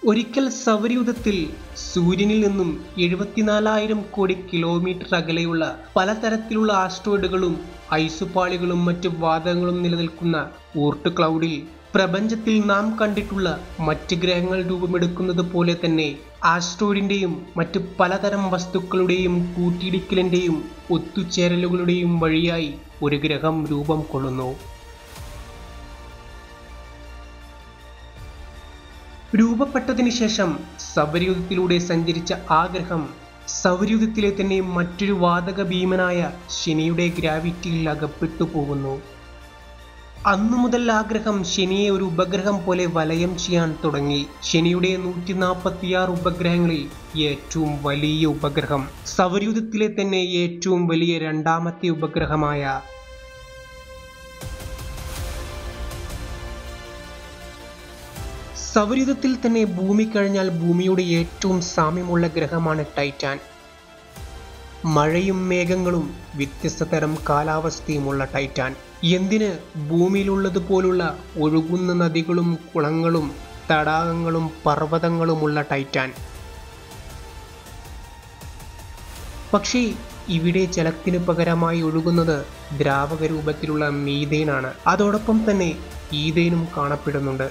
ഒരിക്കൽ സൗരയൂഥത്തിൽ സൂര്യനിൽ നിന്നും എഴുപത്തിനാലായിരം കോടി കിലോമീറ്റർ അകലെയുള്ള പലതരത്തിലുള്ള ആസ്ട്രോയിഡുകളും ഐസുപാളികളും മറ്റ് വാതകങ്ങളും നിലനിൽക്കുന്ന ഊർട്ട് ക്ലൗഡിൽ പ്രപഞ്ചത്തിൽ നാം കണ്ടിട്ടുള്ള മറ്റ് ഗ്രഹങ്ങൾ രൂപമെടുക്കുന്നത് പോലെ തന്നെ ആസ്ട്രോയിഡിന്റെയും മറ്റ് പലതരം വസ്തുക്കളുടെയും കൂട്ടിയിടിക്കലിന്റെയും ഒത്തുചേരലുകളുടെയും വഴിയായി ഒരു ഗ്രഹം രൂപം കൊള്ളുന്നു രൂപപ്പെട്ടതിന് ശേഷം സൗരയൂഥത്തിലൂടെ സഞ്ചരിച്ച ആ ഗ്രഹം സൗരയൂഥത്തിലെ തന്നെ മറ്റൊരു വാതക ഭീമനായ ശനിയുടെ ഗ്രാവിറ്റിയിൽ അകപ്പെട്ടു പോകുന്നു അന്നു മുതൽ ആ ഗ്രഹം ശനിയെ ഒരു ഉപഗ്രഹം പോലെ വലയം ചെയ്യാൻ തുടങ്ങി ശനിയുടെ നൂറ്റി നാൽപ്പത്തിയാറ് ഉപഗ്രഹങ്ങളിൽ ഏറ്റവും വലിയ ഉപഗ്രഹം സൗരയൂഥത്തിലെ തന്നെ ഏറ്റവും വലിയ രണ്ടാമത്തെ ഉപഗ്രഹമായ സൗരയൂഥത്തിൽ തന്നെ ഭൂമി കഴിഞ്ഞാൽ ഭൂമിയുടെ ഏറ്റവും സാമ്യമുള്ള ഗ്രഹമാണ് ടൈറ്റാൻ മഴയും മേഘങ്ങളും വ്യത്യസ്ത തരം കാലാവസ്ഥയുമുള്ള ടൈറ്റാൻ എന്തിന് ഭൂമിയിലുള്ളതുപോലുള്ള ഒഴുകുന്ന നദികളും കുളങ്ങളും തടാകങ്ങളും പർവ്വതങ്ങളുമുള്ള ടൈറ്റാൻ പക്ഷേ ഇവിടെ ജലത്തിന് പകരമായി ഒഴുകുന്നത് ദ്രാവക രൂപത്തിലുള്ള മീതേനാണ് അതോടൊപ്പം തന്നെ ഈതേനും കാണപ്പെടുന്നുണ്ട്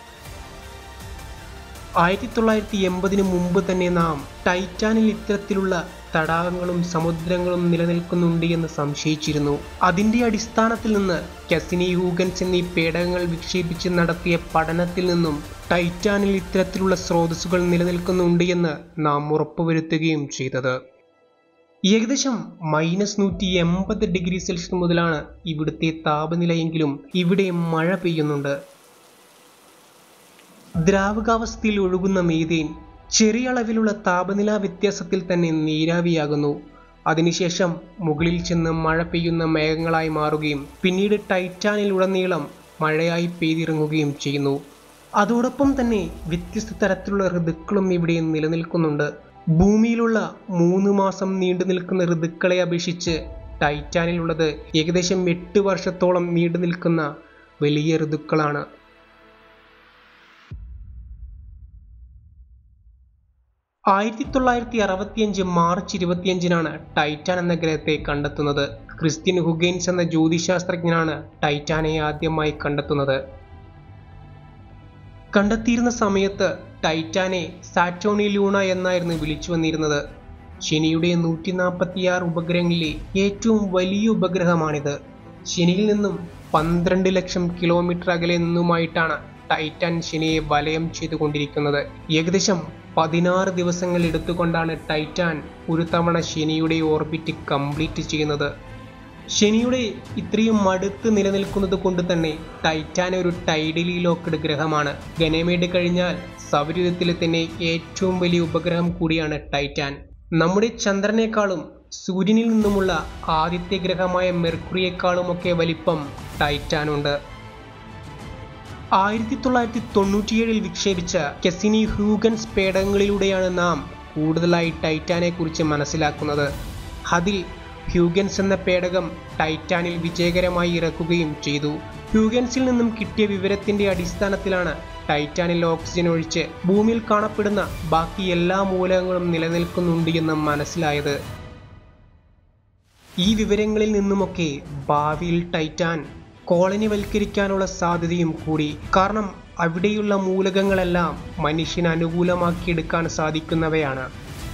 ആയിരത്തി തൊള്ളായിരത്തി എൺപതിന് മുമ്പ് തന്നെ നാം ടൈറ്റാനിൽ ഇത്തരത്തിലുള്ള തടാകങ്ങളും സമുദ്രങ്ങളും നിലനിൽക്കുന്നുണ്ട് എന്ന് സംശയിച്ചിരുന്നു അതിന്റെ അടിസ്ഥാനത്തിൽ നിന്ന് കസിനി ഹൂഗൻസ് എന്നീ പേടകങ്ങൾ വിക്ഷേപിച്ച് നടത്തിയ പഠനത്തിൽ നിന്നും ടൈറ്റാനിൽ ഇത്തരത്തിലുള്ള സ്രോതസ്സുകൾ നിലനിൽക്കുന്നുണ്ട് എന്ന് നാം ഉറപ്പുവരുത്തുകയും ചെയ്തത് ഏകദേശം മൈനസ് നൂറ്റി എൺപത് ഡിഗ്രി സെൽഷ്യസ് മുതലാണ് ഇവിടുത്തെ താപനിലയെങ്കിലും ഇവിടെ മഴ പെയ്യുന്നുണ്ട് ദ്രാവകാവസ്ഥയിൽ ഒഴുകുന്ന മീഥേൻ ചെറിയ അളവിലുള്ള താപനില വ്യത്യാസത്തിൽ തന്നെ നീരാവിയാകുന്നു അതിനുശേഷം മുകളിൽ ചെന്ന് മഴ പെയ്യുന്ന മേഘങ്ങളായി മാറുകയും പിന്നീട് ടൈറ്റാനിലുടനീളം മഴയായി പെയ്തിറങ്ങുകയും ചെയ്യുന്നു അതോടൊപ്പം തന്നെ വ്യത്യസ്ത തരത്തിലുള്ള ഋതുക്കളും ഇവിടെ നിലനിൽക്കുന്നുണ്ട് ഭൂമിയിലുള്ള മൂന്ന് മാസം നീണ്ടു നിൽക്കുന്ന ഋതുക്കളെ അപേക്ഷിച്ച് ടൈറ്റാനിലുള്ളത് ഏകദേശം എട്ട് വർഷത്തോളം നീണ്ടു നിൽക്കുന്ന വലിയ ഋതുക്കളാണ് ആയിരത്തി തൊള്ളായിരത്തി അറുപത്തിയഞ്ച് മാർച്ച് ഇരുപത്തിയഞ്ചിനാണ് ടൈറ്റാൻ എന്ന ഗ്രഹത്തെ കണ്ടെത്തുന്നത് ക്രിസ്ത്യൻ ഹുഗൈൻസ് എന്ന ജ്യോതിശാസ്ത്രജ്ഞനാണ് ടൈറ്റാനെ ആദ്യമായി കണ്ടെത്തുന്നത് കണ്ടെത്തിയിരുന്ന സമയത്ത് ടൈറ്റാനെ സാറ്റോണി ലൂണ എന്നായിരുന്നു വിളിച്ചു വന്നിരുന്നത് ശനിയുടെ നൂറ്റി നാൽപ്പത്തിയാറ് ഉപഗ്രഹങ്ങളിലെ ഏറ്റവും വലിയ ഉപഗ്രഹമാണിത് ശനിയിൽ നിന്നും പന്ത്രണ്ട് ലക്ഷം കിലോമീറ്റർ അകലെ നിന്നുമായിട്ടാണ് ടൈറ്റാൻ ശനിയെ വലയം ചെയ്തുകൊണ്ടിരിക്കുന്നത് ഏകദേശം പതിനാറ് ദിവസങ്ങൾ എടുത്തുകൊണ്ടാണ് ടൈറ്റാൻ ഒരു തവണ ശനിയുടെ ഓർബിറ്റ് കംപ്ലീറ്റ് ചെയ്യുന്നത് ശനിയുടെ ഇത്രയും അടുത്ത് നിലനിൽക്കുന്നത് കൊണ്ട് തന്നെ ടൈറ്റാൻ ഒരു ടൈഡലി ലോക്ക്ഡ് ഗ്രഹമാണ് ഗനമേഡ് കഴിഞ്ഞാൽ സൗരയൂഥത്തിലെ തന്നെ ഏറ്റവും വലിയ ഉപഗ്രഹം കൂടിയാണ് ടൈറ്റാൻ നമ്മുടെ ചന്ദ്രനേക്കാളും സൂര്യനിൽ നിന്നുമുള്ള ആദ്യത്തെ ഗ്രഹമായ മെർക്കുറിയേക്കാളുമൊക്കെ വലിപ്പം ടൈറ്റാനുണ്ട് ആയിരത്തി തൊള്ളായിരത്തി തൊണ്ണൂറ്റിയേഴിൽ വിക്ഷേപിച്ച കെസിനി ഹ്യൂഗൻസ് പേടകങ്ങളിലൂടെയാണ് നാം കൂടുതലായി ടൈറ്റാനെ കുറിച്ച് മനസ്സിലാക്കുന്നത് അതിൽ ഹ്യൂഗൻസ് എന്ന പേടകം ടൈറ്റാനിൽ വിജയകരമായി ഇറക്കുകയും ചെയ്തു ഹ്യൂഗൻസിൽ നിന്നും കിട്ടിയ വിവരത്തിന്റെ അടിസ്ഥാനത്തിലാണ് ടൈറ്റാനിൽ ഓക്സിജൻ ഒഴിച്ച് ഭൂമിയിൽ കാണപ്പെടുന്ന ബാക്കി എല്ലാ മൂലകങ്ങളും നിലനിൽക്കുന്നുണ്ട് എന്ന് മനസ്സിലായത് ഈ വിവരങ്ങളിൽ നിന്നുമൊക്കെ ഭാവിയിൽ ടൈറ്റാൻ കോളനിവൽക്കരിക്കാനുള്ള സാധ്യതയും കൂടി കാരണം അവിടെയുള്ള മൂലകങ്ങളെല്ലാം മനുഷ്യന് അനുകൂലമാക്കിയെടുക്കാൻ സാധിക്കുന്നവയാണ്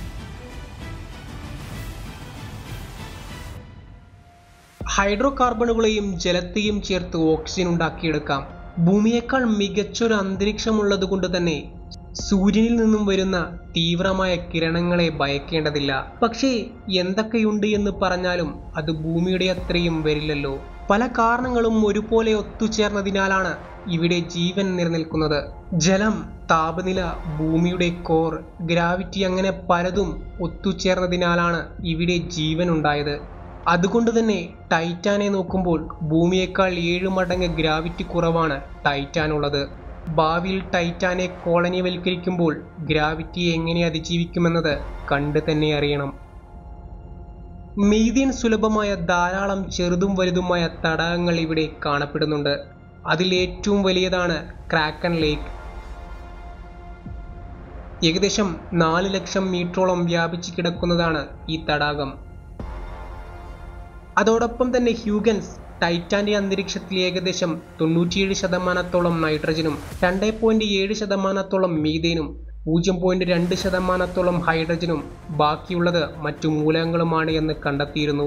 ഹൈഡ്രോ കാർബണുകളെയും ജലത്തെയും ചേർത്ത് ഓക്സിജൻ ഉണ്ടാക്കിയെടുക്കാം ഭൂമിയേക്കാൾ മികച്ചൊരു അന്തരീക്ഷമുള്ളത് കൊണ്ട് തന്നെ സൂര്യനിൽ നിന്നും വരുന്ന തീവ്രമായ കിരണങ്ങളെ ഭയക്കേണ്ടതില്ല പക്ഷേ എന്തൊക്കെയുണ്ട് എന്ന് പറഞ്ഞാലും അത് ഭൂമിയുടെ അത്രയും വരില്ലല്ലോ പല കാരണങ്ങളും ഒരുപോലെ ഒത്തുചേർന്നതിനാലാണ് ഇവിടെ ജീവൻ നിലനിൽക്കുന്നത് ജലം താപനില ഭൂമിയുടെ കോർ ഗ്രാവിറ്റി അങ്ങനെ പലതും ഒത്തുചേർന്നതിനാലാണ് ഇവിടെ ജീവൻ ഉണ്ടായത് അതുകൊണ്ട് തന്നെ ടൈറ്റാനെ നോക്കുമ്പോൾ ഭൂമിയേക്കാൾ ഏഴ് മടങ്ങ് ഗ്രാവിറ്റി കുറവാണ് ടൈറ്റാൻ ഉള്ളത് ഭാവിയിൽ ടൈറ്റാനെ കോളനിവൽക്കരിക്കുമ്പോൾ ഗ്രാവിറ്റിയെ എങ്ങനെ അതിജീവിക്കുമെന്നത് കണ്ട് തന്നെ അറിയണം മീഥേൻ സുലഭമായ ധാരാളം ചെറുതും വലുതുമായ തടാകങ്ങൾ ഇവിടെ കാണപ്പെടുന്നുണ്ട് അതിൽ ഏറ്റവും വലിയതാണ് ക്രാക്കൻ ലേക്ക് ഏകദേശം നാല് ലക്ഷം മീറ്ററോളം വ്യാപിച്ചു കിടക്കുന്നതാണ് ഈ തടാകം അതോടൊപ്പം തന്നെ ഹ്യൂഗൻസ് ടൈറ്റാന്റെ അന്തരീക്ഷത്തിൽ ഏകദേശം തൊണ്ണൂറ്റിയേഴ് ശതമാനത്തോളം നൈട്രജനും രണ്ട് പോയിന്റ് ഏഴ് ശതമാനത്തോളം മീതേനും പൂജ്യം പോയിന്റ് രണ്ട് ശതമാനത്തോളം ഹൈഡ്രജനും ബാക്കിയുള്ളത് മറ്റു മൂലകങ്ങളുമാണ് എന്ന് കണ്ടെത്തിയിരുന്നു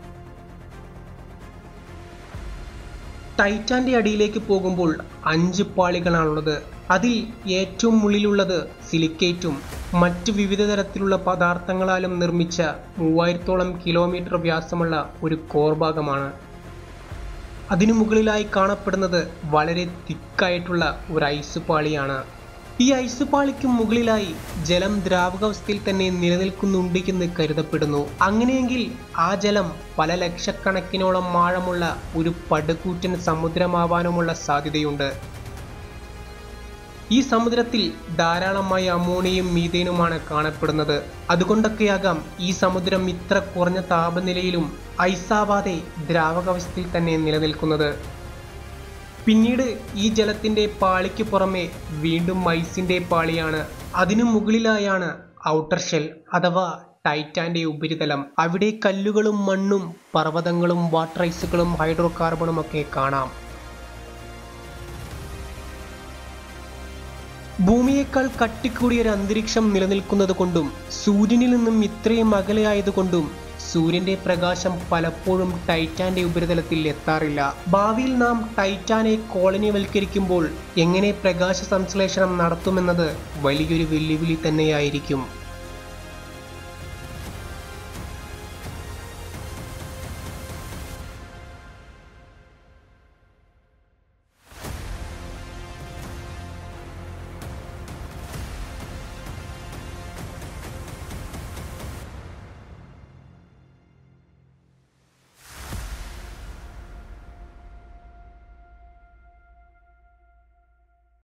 ടൈറ്റാന്റെ അടിയിലേക്ക് പോകുമ്പോൾ അഞ്ച് പാളികളാണുള്ളത് അതിൽ ഏറ്റവും ഉള്ളിലുള്ളത് സിലിക്കേറ്റും മറ്റു വിവിധ തരത്തിലുള്ള പദാർത്ഥങ്ങളാലും നിർമ്മിച്ച മൂവായിരത്തോളം കിലോമീറ്റർ വ്യാസമുള്ള ഒരു കോർഭാഗമാണ് അതിനു മുകളിലായി കാണപ്പെടുന്നത് വളരെ തിക്കായിട്ടുള്ള ഒരു ഐസ് പാളിയാണ് ഈ ഐസ് പാളിക്കും മുകളിലായി ജലം ദ്രാവകാവസ്ഥയിൽ തന്നെ നിലനിൽക്കുന്നുണ്ട് എന്ന് കരുതപ്പെടുന്നു അങ്ങനെയെങ്കിൽ ആ ജലം പല ലക്ഷക്കണക്കിനോളം ആഴമുള്ള ഒരു പടുകൂറ്റൻ സമുദ്രമാവാനുമുള്ള സാധ്യതയുണ്ട് ഈ സമുദ്രത്തിൽ ധാരാളമായി അമോണിയയും മീതേനുമാണ് കാണപ്പെടുന്നത് അതുകൊണ്ടൊക്കെയാകാം ഈ സമുദ്രം ഇത്ര കുറഞ്ഞ താപനിലയിലും ഐസാവാതെ ദ്രാവകാവസ്ഥയിൽ തന്നെ നിലനിൽക്കുന്നത് പിന്നീട് ഈ ജലത്തിന്റെ പാളിക്ക് പുറമെ വീണ്ടും ഐസിന്റെ പാളിയാണ് അതിനു മുകളിലായാണ് ഔട്ടർ ഷെൽ അഥവാ ടൈറ്റാന്റെ ഉപരിതലം അവിടെ കല്ലുകളും മണ്ണും പർവ്വതങ്ങളും വാട്ടർ ഐസുകളും ഹൈഡ്രോ കാർബണും ഒക്കെ കാണാം ഭൂമിയേക്കാൾ കട്ടിക്കൂടിയ ഒരു അന്തരീക്ഷം നിലനിൽക്കുന്നത് കൊണ്ടും സൂര്യനിൽ നിന്നും ഇത്രയും അകലെയായതുകൊണ്ടും സൂര്യന്റെ പ്രകാശം പലപ്പോഴും ടൈറ്റാന്റെ ഉപരിതലത്തിൽ എത്താറില്ല ഭാവിയിൽ നാം ടൈറ്റാനെ കോളനിവൽക്കരിക്കുമ്പോൾ എങ്ങനെ പ്രകാശ സംശ്ലേഷണം നടത്തുമെന്നത് വലിയൊരു വെല്ലുവിളി തന്നെയായിരിക്കും